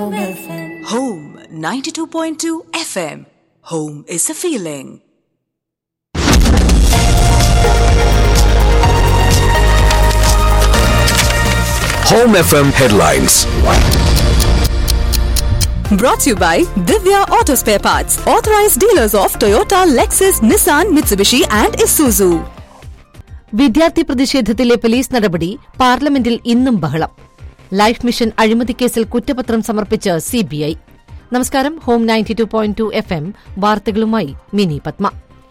Home 92.2 FM. Home is a feeling. Home FM headlines. Brought to you by Divya Auto Spare Parts, authorized dealers of Toyota, Lexus, Nissan, Mitsubishi, and Isuzu. വിദ്യാർത്ഥി പ്രതിഷേധത്തിലെ police നടപടി പാർലമെന്റിൽ ഇന്നും ബഹളം life mission അഴിമതിക്കേസിൽ കുറ്റപത്രം സമർപ്പിച്ച് CBI നമസ്കാരം home ninety two point two F M വാർത്തകളുമായി മിനി പത്മ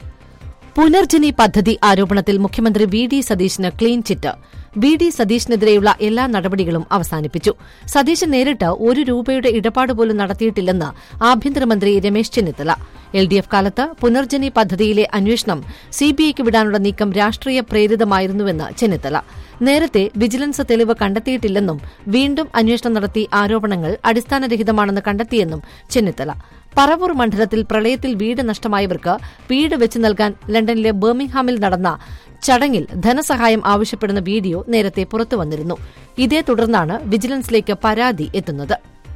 പുനർജനി പദ്ധതി ആരോപണത്തിൽ മുഖ്യമന്ത്രി വി ഡി സതീശന് ക്ലീൻ ചിറ്റ് വി ഡി സതീശനെതിരെയുള്ള എല്ലാ നടപടികളും അവസാനിപ്പിച്ചു സതീശൻ നേരിട്ട് ഒരു രൂപയുടെ ഇടപാട് പോലും നടത്തിയിട്ടില്ലെന്ന് ആഭ്യന്തരമന്ത്രി Ramesh Chennithala L D F കാലത്ത് പുനർജനി പദ്ധതിയിലെ അന്വേഷണം സിബിഐക്ക് വിടാനുള്ള നീക്കം രാഷ്ട്രീയ പ്രേരിതമായിരുന്നുവെന്ന് ചെന്നിത്തല നേരത്തെ വിജിലൻസ് തെളിവ് കണ്ടെത്തിയിട്ടില്ലെന്നും വീണ്ടും അന്വേഷണം നടത്തി ആരോപണങ്ങൾ അടിസ്ഥാനരഹിതമാണെന്ന് കണ്ടെത്തിയെന്നും ചെന്നിത്തല പറവൂർ മണ്ഡലത്തിൽ പ്രളയത്തിൽ വീട് നഷ്ടമായവർക്ക് വീട് വെച്ച് നൽകാൻ ലണ്ടനിലെ ബർമിംഗ്ഹാമിൽ നടന്ന ചടങ്ങിൽ ധനസഹായം ആവശ്യപ്പെടുന്ന വീഡിയോ നേരത്തെ പുറത്തുവന്നിരുന്നു ഇതേ തുടർന്നാണ് വിജിലൻസിലേക്ക് പരാതി എത്തുന്നത്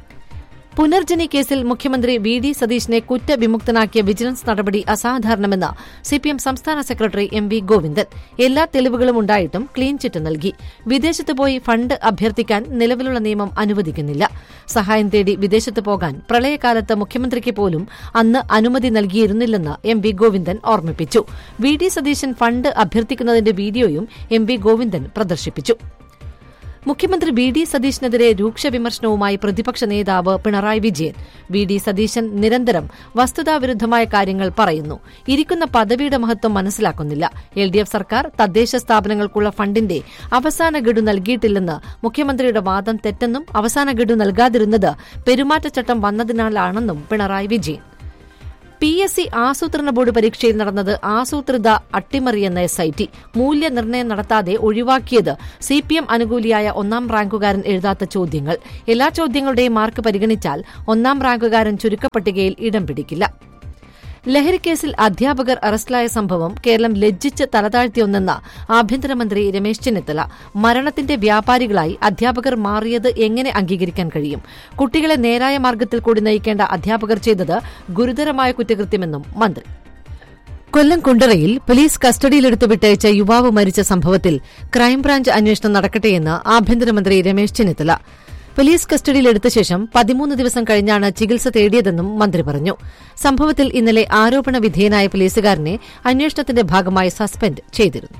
പുനർജനി കേസിൽ മുഖ്യമന്ത്രി വി ഡി സതീശനെ കുറ്റവിമുക്തനാക്കിയ വിജിലൻസ് നടപടി അസാധാരണമെന്ന് സിപിഎം സംസ്ഥാന സെക്രട്ടറി എം വി ഗോവിന്ദൻ എല്ലാ തെളിവുകളും ഉണ്ടായിട്ടും ക്ലീൻ ചിറ്റ് നൽകി വിദേശത്ത് പോയി ഫണ്ട് അഭ്യർത്ഥിക്കാൻ നിലവിലുള്ള നിയമം അനുവദിക്കുന്നില്ല സഹായം തേടി വിദേശത്ത് പോകാൻ പ്രളയകാലത്ത് മുഖ്യമന്ത്രിക്ക് പോലും അന്ന് അനുമതി നൽകിയിരുന്നില്ലെന്ന് എം വി ഗോവിന്ദൻ ഓർമ്മിപ്പിച്ചു വി ഡി സതീശൻ ഫണ്ട് അഭ്യർത്ഥിക്കുന്നതിന്റെ വീഡിയോയും എം വി ഗോവിന്ദൻ പ്രദർശിപ്പിച്ചു മുഖ്യമന്ത്രി വി ഡി സതീശനെതിരെ രൂക്ഷ വിമർശനവുമായി പ്രതിപക്ഷ നേതാവ് പിണറായി വിജയൻ വി ഡി സതീശൻ നിരന്തരം വസ്തുതാവിരുദ്ധമായ കാര്യങ്ങൾ പറയുന്നു ഇരിക്കുന്ന പദവിയുടെ മഹത്വം മനസ്സിലാക്കുന്നില്ല എൽ ഡി എഫ് സർക്കാർ തദ്ദേശ സ്ഥാപനങ്ങൾക്കുള്ള ഫണ്ടിന്റെ അവസാന ഗഡു നൽകിയിട്ടില്ലെന്ന് മുഖ്യമന്ത്രിയുടെ വാദം തെറ്റെന്നും അവസാന ഗഡു നൽകാതിരുന്നത് പെരുമാറ്റച്ചട്ടം വന്നതിനാലാണെന്നും Pinarayi Vijayan P S C ആസൂത്രണ ബോർഡ് പരീക്ഷയിൽ നടന്നത് ആസൂത്രിത അട്ടിമറിയെന്ന എസ് ഐ ടി മൂല്യനിർണ്ണയം നടത്താതെ ഒഴിവാക്കിയത് സി പി എം അനുകൂലിയായ ഒന്നാം റാങ്കുകാരൻ എഴുതാത്ത ചോദ്യങ്ങൾ എല്ലാ ചോദ്യങ്ങളുടെയും മാർക്ക് പരിഗണിച്ചാൽ ഒന്നാം റാങ്കുകാരൻ ചുരുക്കപ്പട്ടികയിൽ ഇടം പിടിക്കില്ല ലഹരിക്കേസിൽ അധ്യാപകർ അറസ്റ്റിലായ സംഭവം കേരളം ലജ്ജിച്ച് തലതാഴ്ത്തിയൊന്നെന്ന് ആഭ്യന്തരമന്ത്രി രമേശ് ചെന്നിത്തല മരണത്തിന്റെ വ്യാപാരികളായി അധ്യാപകർ മാറിയത് എങ്ങനെ അംഗീകരിക്കാൻ കഴിയും കുട്ടികളെ നേരായ മാർഗത്തിൽ കൂടി നയിക്കേണ്ട അധ്യാപകർ ചെയ്തത് ഗുരുതരമായ കുറ്റകൃത്യമെന്നും മന്ത്രി കൊല്ലം കുണ്ടറയിൽ പോലീസ് കസ്റ്റഡിയിലെടുത്ത് വിട്ടയച്ച യുവാവ് മരിച്ച സംഭവത്തിൽ ക്രൈംബ്രാഞ്ച് അന്വേഷണം നടക്കട്ടെയെന്ന് ആഭ്യന്തരമന്ത്രി രമേശ് ചെന്നിത്തല പോലീസ് കസ്റ്റഡിയിലെടുത്ത ശേഷം പതിമൂന്ന് ദിവസം കഴിഞ്ഞാണ് ചികിത്സ തേടിയതെന്നും മന്ത്രി പറഞ്ഞു സംഭവത്തിൽ ഇന്നലെ ആരോപണ വിധേയനായ പോലീസുകാരനെ അന്വേഷണത്തിന്റെ ഭാഗമായി സസ്പെൻഡ് ചെയ്തിരുന്നു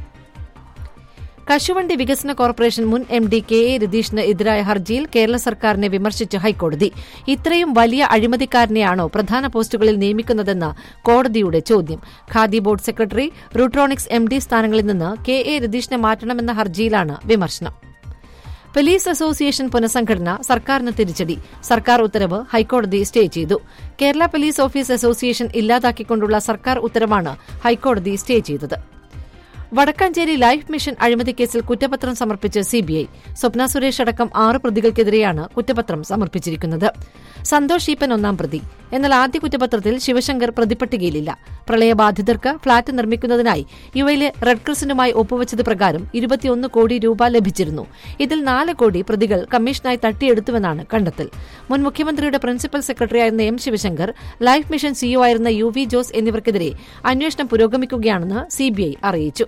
കശുവണ്ടി വികസന കോർപ്പറേഷൻ മുൻ എം ഡി കെ എ രതീഷിന് എതിരായ ഹർജിയിൽ കേരള സർക്കാരിനെ വിമർശിച്ച് ഹൈക്കോടതി ഇത്രയും വലിയ അഴിമതിക്കാരനെയാണോ പ്രധാന പോസ്റ്റുകളിൽ നിയമിക്കുന്നതെന്ന് കോടതിയുടെ ചോദ്യം ഖാദി ബോർഡ് സെക്രട്ടറി റൂട്രോണിക്സ് എം ഡി സ്ഥാനങ്ങളിൽ നിന്ന് കെ എ രതീഷിനെ മാറ്റണമെന്ന ഹർജിയിലാണ് വിമർശനം പോലീസ് അസോസിയേഷൻ പുനഃസംഘടന സർക്കാരിന് തിരിച്ചടി സർക്കാർ ഉത്തരവ് ഹൈക്കോടതി സ്റ്റേ ചെയ്തു കേരള പോലീസ് ഓഫീസ് അസോസിയേഷൻ ഇല്ലാതാക്കിക്കൊണ്ടുള്ള സർക്കാർ ഉത്തരവാണ് ഹൈക്കോടതി സ്റ്റേ ചെയ്തത് വടക്കാഞ്ചേരി ലൈഫ് മിഷൻ അഴിമതിക്കേസിൽ കുറ്റപത്രം സമർപ്പിച്ച് സിബിഐ സ്വപ്ന സുരേഷ് അടക്കം ആറ് പ്രതികൾക്കെതിരെയാണ് കുറ്റപത്രം സമർപ്പിച്ചിരിക്കുന്നത് സന്തോഷ് ഈപ്പൻ ഒന്നാം പ്രതി എന്നാൽ ആദ്യ കുറ്റപത്രത്തിൽ ശിവശങ്കർ പ്രതിപട്ടികയിലില്ല പ്രളയബാധിതർക്ക് ഫ്ളാറ്റ് നിർമ്മിക്കുന്നതിനായി യുവയിലെ റെഡ് ക്രിസന്റുമായി ഒപ്പുവച്ചത് പ്രകാരം ഇരുപത്തിയൊന്ന് കോടി രൂപ ലഭിച്ചിരുന്നു ഇതിൽ നാല് കോടി പ്രതികൾ കമ്മീഷനായി തട്ടിയെടുത്തുവെന്നാണ് കണ്ടെത്തൽ മുൻ മുഖ്യമന്ത്രിയുടെ പ്രിൻസിപ്പൽ സെക്രട്ടറിയായിരുന്ന M Sivasankar life mission CEO ആയിരുന്ന യു വി ജോസ് എന്നിവർക്കെതിരെ അന്വേഷണം പുരോഗമിക്കുകയാണെന്ന് സിബിഐ അറിയിച്ചു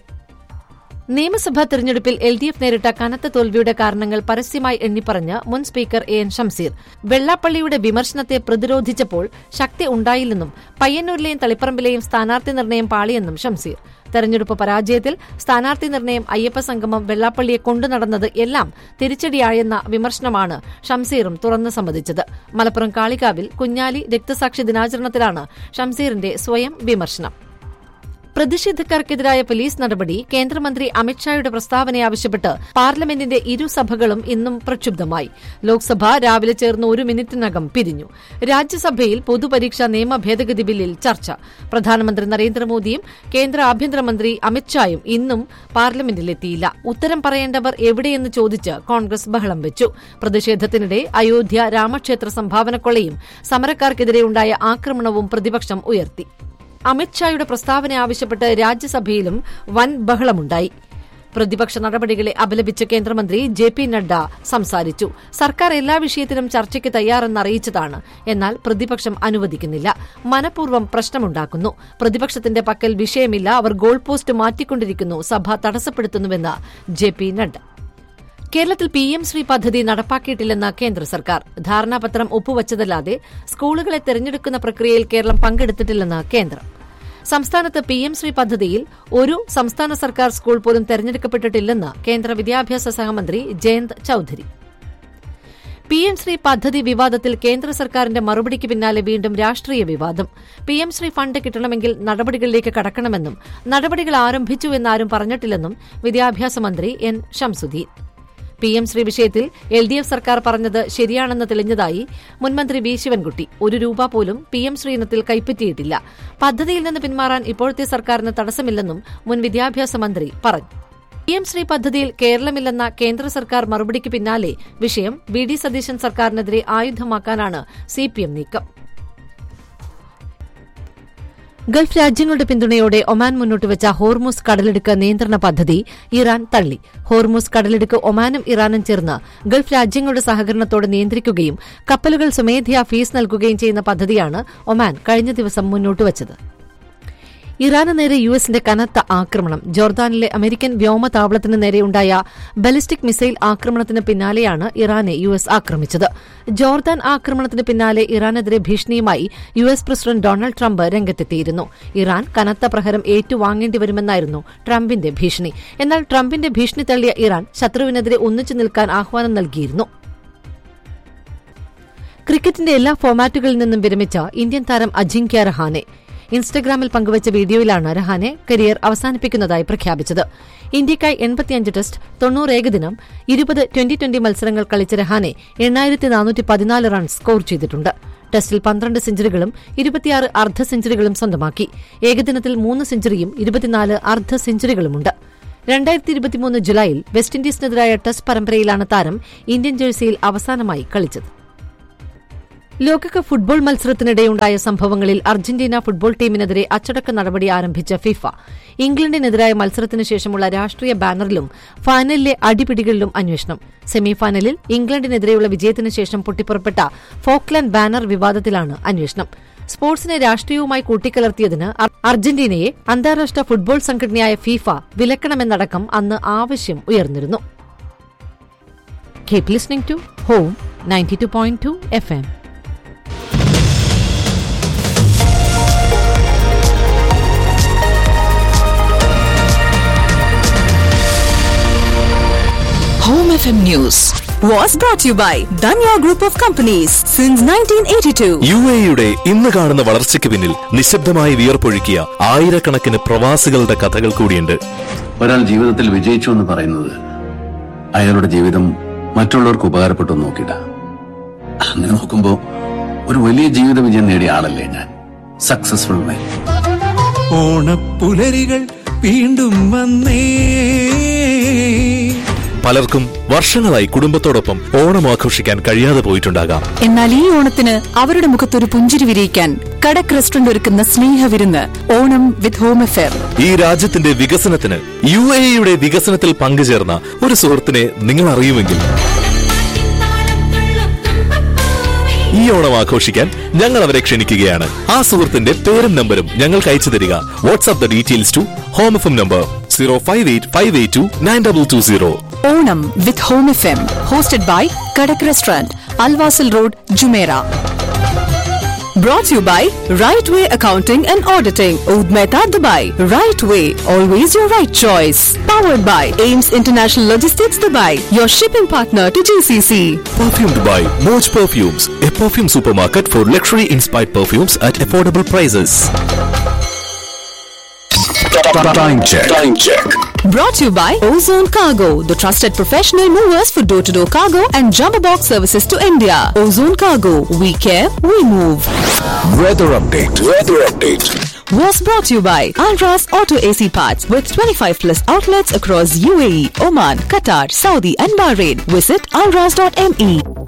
നിയമസഭാ തെരഞ്ഞെടുപ്പിൽ എൽ ഡി എഫ് നേരിട്ട കനത്ത തോൽവിയുടെ കാരണങ്ങൾ പരസ്യമായി എണ്ണിപ്പറഞ്ഞ് മുൻ സ്പീക്കർ എ എൻ ഷംസീർ വെള്ളാപ്പള്ളിയുടെ വിമർശനത്തെ പ്രതിരോധിച്ചപ്പോൾ ശക്തി ഉണ്ടായില്ലെന്നും പയ്യന്നൂരിലെയും തളിപ്പറമ്പിലെയും സ്ഥാനാർത്ഥി നിർണയം പാളിയെന്നും ഷംസീർ തെരഞ്ഞെടുപ്പ് പരാജയത്തിൽ സ്ഥാനാർത്ഥി നിർണയം അയ്യപ്പ സംഗമം വെള്ളാപ്പള്ളിയെ കൊണ്ടുനടന്നത് എല്ലാം തിരിച്ചടിയായെന്ന വിമർശനമാണ് ഷംസീറും തുറന്നു സമ്മതിച്ചത് മലപ്പുറം കാളികാവിൽ കുഞ്ഞാലി രക്തസാക്ഷി ദിനാചരണത്തിലാണ് ഷംസീറിന്റെ സ്വയം വിമർശനം പ്രതിഷേധക്കാർക്കെതിരായ പോലീസ് നടപടി കേന്ദ്രമന്ത്രി അമിത്ഷായുടെ പ്രസ്താവന ആവശ്യപ്പെട്ട് പാർലമെന്റിന്റെ ഇരുസഭകളും ഇന്നും പ്രക്ഷുബ്ധമായി ലോക്സഭ രാവിലെ ചേർന്ന് ഒരു മിനിറ്റിനകം പിരിഞ്ഞു രാജ്യസഭയിൽ പൊതുപരീക്ഷാ നിയമ ഭേദഗതി ബില്ലിൽ ചർച്ച പ്രധാനമന്ത്രി നരേന്ദ്രമോദിയും കേന്ദ്ര ആഭ്യന്തരമന്ത്രി അമിത്ഷായും ഇന്നും പാർലമെന്റിലെത്തിയില്ല ഉത്തരം പറയേണ്ടവർ എവിടെയെന്ന് ചോദിച്ച് കോൺഗ്രസ് ബഹളം വെച്ചു പ്രതിഷേധത്തിനിടെ അയോധ്യ രാമക്ഷേത്ര സംഭാവനക്കൊള്ളയും സമരക്കാർക്കെതിരെയുണ്ടായ ആക്രമണവും പ്രതിപക്ഷം ഉയർത്തി അമിത്ഷായുടെ പ്രസ്താവന ആവശ്യപ്പെട്ട് രാജ്യസഭയിലും വൻ ബഹളമുണ്ടായി പ്രതിപക്ഷ നടപടികളെ അപലപിച്ച് കേന്ദ്രമന്ത്രി ജെ പി നഡ്ഡ സംസാരിച്ചു സർക്കാർ എല്ലാ വിഷയത്തിലും ചർച്ചയ്ക്ക് തയ്യാറെന്ന് അറിയിച്ചതാണ് എന്നാൽ പ്രതിപക്ഷം അനുവദിക്കുന്നില്ല മനഃപൂർവ്വം പ്രശ്നമുണ്ടാക്കുന്നു പ്രതിപക്ഷത്തിന്റെ പക്കൽ വിഷയമില്ല അവർ ഗോൾ പോസ്റ്റ് മാറ്റിക്കൊണ്ടിരിക്കുന്നു സഭ തടസ്സപ്പെടുത്തുന്നുവെന്ന് ജെ പി നഡ്ഡ കേരളത്തിൽ പി എം ശ്രീ പദ്ധതി നടപ്പാക്കിയിട്ടില്ലെന്ന് കേന്ദ്ര സർക്കാർ ധാരണാപത്രം ഒപ്പുവച്ചതല്ലാതെ സ്കൂളുകളെ തെരഞ്ഞെടുക്കുന്ന പ്രക്രിയയിൽ കേരളം പങ്കെടുത്തിട്ടില്ലെന്ന് കേന്ദ്രം സംസ്ഥാനത്ത് പി എം ശ്രീ പദ്ധതിയിൽ ഒരു സംസ്ഥാന സർക്കാർ സ്കൂൾ പോലും തെരഞ്ഞെടുക്കപ്പെട്ടിട്ടില്ലെന്ന് കേന്ദ്ര വിദ്യാഭ്യാസ സഹമന്ത്രി ജയന്ത് ചൌധരി പി എം ശ്രീ പദ്ധതി വിവാദത്തിൽ കേന്ദ്ര സർക്കാരിന്റെ മറുപടിക്ക് പിന്നാലെ വീണ്ടും രാഷ്ട്രീയ വിവാദം പി എം ശ്രീ ഫണ്ട് കിട്ടണമെങ്കിൽ നടപടികളിലേക്ക് കടക്കണമെന്നും നടപടികൾ ആരംഭിച്ചു എന്നാരും പറഞ്ഞിട്ടില്ലെന്നും വിദ്യാഭ്യാസ മന്ത്രി N Shamsuddin P M Shri വിഷയത്തിൽ എൽ ഡി എഫ് സർക്കാർ പറഞ്ഞത് ശരിയാണെന്ന് തെളിഞ്ഞതായി മുൻമന്ത്രി വി ശിവൻകുട്ടി ഒരു രൂപ പോലും പി എം ശ്രീ ഇനത്തിൽ കൈപ്പറ്റിയിട്ടില്ല പദ്ധതിയിൽ നിന്ന് പിന്മാറാൻ ഇപ്പോഴത്തെ സർക്കാരിന് തടസ്സമില്ലെന്നും മുൻ വിദ്യാഭ്യാസ മന്ത്രി പറഞ്ഞു പി എം ശ്രീ പദ്ധതിയിൽ കേരളമില്ലെന്ന കേന്ദ്ര സർക്കാർ മറുപടിക്ക് പിന്നാലെ വിഷയം വി ഡി സതീശൻ സർക്കാരിനെതിരെ ആയുധമാക്കാനാണ് സിപിഎം നീക്കം ഗൾഫ് രാജ്യങ്ങളുടെ പിന്തുണയോടെ ഒമാൻ മുന്നോട്ടുവച്ച ഹോർമൂസ് കടലെടുക്ക് നിയന്ത്രണ പദ്ധതി ഇറാൻ തള്ളി ഹോർമൂസ് കടലെടുക്ക് ഒമാനും ഇറാനും ചേർന്ന് ഗൾഫ് രാജ്യങ്ങളുടെ സഹകരണത്തോടെ നിയന്ത്രിക്കുകയും കപ്പലുകൾ സ്വമേധയാ ഫീസ് നൽകുകയും ചെയ്യുന്ന പദ്ധതിയാണ് ഒമാൻ കഴിഞ്ഞ ദിവസം മുന്നോട്ടുവച്ചത് ഇറാന് നേരെ യു എസിന്റെ കനത്ത ആക്രമണം ജോർദാനിലെ അമേരിക്കൻ വ്യോമതാവളത്തിന് നേരെയുണ്ടായ ബലിസ്റ്റിക് മിസൈൽ ആക്രമണത്തിന് പിന്നാലെയാണ് ഇറാനെ യു എസ് ആക്രമിച്ചത് ജോർദാൻ ആക്രമണത്തിന് പിന്നാലെ ഇറാനെതിരെ ഭീഷണിയുമായി U S president Donald Trump രംഗത്തെത്തിയിരുന്നു ഇറാൻ കനത്ത പ്രഹരം ഏറ്റുവാങ്ങേണ്ടി വരുമെന്നായിരുന്നു ട്രംപിന്റെ ഭീഷണി എന്നാൽ ട്രംപിന്റെ ഭീഷണി തള്ളിയ ഇറാൻ ശത്രുവിനെതിരെ ഒന്നിച്ചു നിൽക്കാൻ ആഹ്വാനം നൽകിയിരുന്നു ക്രിക്കറ്റിന്റെ എല്ലാ ഫോമാറ്റുകളിൽ നിന്നും വിരമിച്ച ഇന്ത്യൻ താരം അജിങ്ക്യ രഹാനെ ഇൻസ്റ്റഗ്രാമിൽ പങ്കുവച്ച വീഡിയോയിലാണ് രഹാനെ കരിയർ അവസാനിപ്പിക്കുന്നതായി പ്രഖ്യാപിച്ചത് ഇന്ത്യയ്ക്കായി എൺപത്തിയഞ്ച് ടെസ്റ്റ് തൊണ്ണൂറ് ഏകദിനം ഇരുപത് ട്വന്റി ട്വന്റി മത്സരങ്ങൾ കളിച്ച രഹാനെ എണ്ണായിരത്തി നാനൂറ്റി പതിനാല് റൺസ് സ്കോർ ചെയ്തിട്ടുണ്ട് ടെസ്റ്റിൽ പന്ത്രണ്ട് സെഞ്ചുറികളും ഇരുപത്തിയാറ് അർദ്ധ സെഞ്ചുറികളും സ്വന്തമാക്കി ഏകദിനത്തിൽ മൂന്ന് സെഞ്ചുറിയും ഇരുപത്തിനാല് അർദ്ധ സെഞ്ചുറികളുമുണ്ട് രണ്ടായിരത്തി ഇരുപത്തിമൂന്ന് ജൂലൈയിൽ വെസ്റ്റ് ഇൻഡീസിനെതിരായ ടെസ്റ്റ് പരമ്പരയിലാണ് താരം ഇന്ത്യൻ ജേഴ്സിയിൽ അവസാനമായി കളിച്ചത് ലോകകപ്പ് ഫുട്ബോൾ മത്സരത്തിനിടെയുണ്ടായ സംഭവങ്ങളിൽ അർജന്റീന ഫുട്ബോൾ ടീമിനെതിരെ അച്ചടക്ക നടപടി ആരംഭിച്ച ഫിഫ ഇംഗ്ലണ്ടിനെതിരായ മത്സരത്തിനു ശേഷമുള്ള രാഷ്ട്രീയ ബാനറിലും ഫൈനലിലെ അടിപിടികളിലും അന്വേഷണം സെമിഫൈനലിൽ ഇംഗ്ലണ്ടിനെതിരെയുള്ള വിജയത്തിനു ശേഷം പൊട്ടിപ്പുറപ്പെട്ട ഫോക്ലാൻഡ് ബാനർ വിവാദത്തിലാണ് അന്വേഷണം സ്പോർട്സിനെ രാഷ്ട്രീയവുമായി കൂട്ടിക്കലർത്തിയതിന് അർജന്റീനയെ അന്താരാഷ്ട്ര ഫുട്ബോൾ സംഘടനയായ ഫിഫ വിലക്കണമെന്നടക്കം അന്ന് ആവശ്യം ഉയർന്നിരുന്നു keep listening to Home ninety two point two F M Home FM News was brought to you by Danya Group of Companies since 1982. U എയുടെ ഇന്ന് കാണുന്ന വളർച്ചയ്ക്ക് പിന്നിൽ നിശബ്ദമായി വിയർപ്പൊഴുക്കിയ ആയിരക്കണക്കിന് പ്രവാസികളുടെ കഥകൾ കൂടിയുണ്ട് ഒരാൾ ജീവിതത്തിൽ വിജയിച്ചു എന്ന് പറയുന്നത് അയാളുടെ ജീവിതം മറ്റുള്ളവർക്ക് ഉപകാരപ്പെട്ടു എന്ന് നോക്കിയിട്ട അങ്ങനെ നോക്കുമ്പോ ഒരു വലിയ ജീവിത വിജയം നേടിയ ആളല്ലേ ഞാൻ സക്സസ്ഫുൾ മാൻ ഓണപ്പുലരികൾ വീണ്ടും വന്നേ പലർക്കും വർഷങ്ങളായി കുടുംബത്തോടൊപ്പം ഓണം ആഘോഷിക്കാൻ കഴിയാതെ പോയിട്ടുണ്ടാകാം എന്നാൽ ഈ ഓണത്തിന് അവരുടെ മുഖത്തൊരു പുഞ്ചിരി വിരിയിക്കാൻ കടക് റെസ്റ്റോറന്റ് ഒരുക്കുന്ന സ്നേഹവിരുന്ന് ഓണം വിത്ത് ഹോം എഫെയർ ഈ രാജ്യത്തിന്റെ വികസനത്തിന് യു എയുടെ വികസനത്തിൽ പങ്കുചേർന്ന ഒരു സുഹൃത്തിനെ നിങ്ങൾ അറിയുമെങ്കിൽ ഈ ഓണം ആഘോഷിക്കാൻ ഞങ്ങൾ അവരെ ക്ഷണിക്കുകയാണ് ആ സുഹൃത്തിന്റെ പേരും നമ്പരും ഞങ്ങൾക്ക് അയച്ചു തരിക WhatsApp the details to Home F M number zero five eight five eight two nine double two zero Onam with Home F M hosted by Kadak restaurant Al Wasl road Jumeirah Brought to you by Right Way Accounting and Auditing, Oud Mehta, Dubai. Right Way, always your right choice. Powered by Ames International Logistics, Dubai, your shipping partner to GCC. Perfumed by Moj Perfumes, a perfume supermarket for luxury inspired perfumes at affordable prices. Time check. Time check. Brought to you by Ozone Cargo, the trusted professional movers for door to door cargo and jumbo box services to India. Ozone Cargo, we care, we move. Weather update. Weather update. Was brought to you by Alras Auto AC Parts with 25 plus outlets across UAE, Oman, Qatar, Saudi, and Bahrain. Visit alras.me.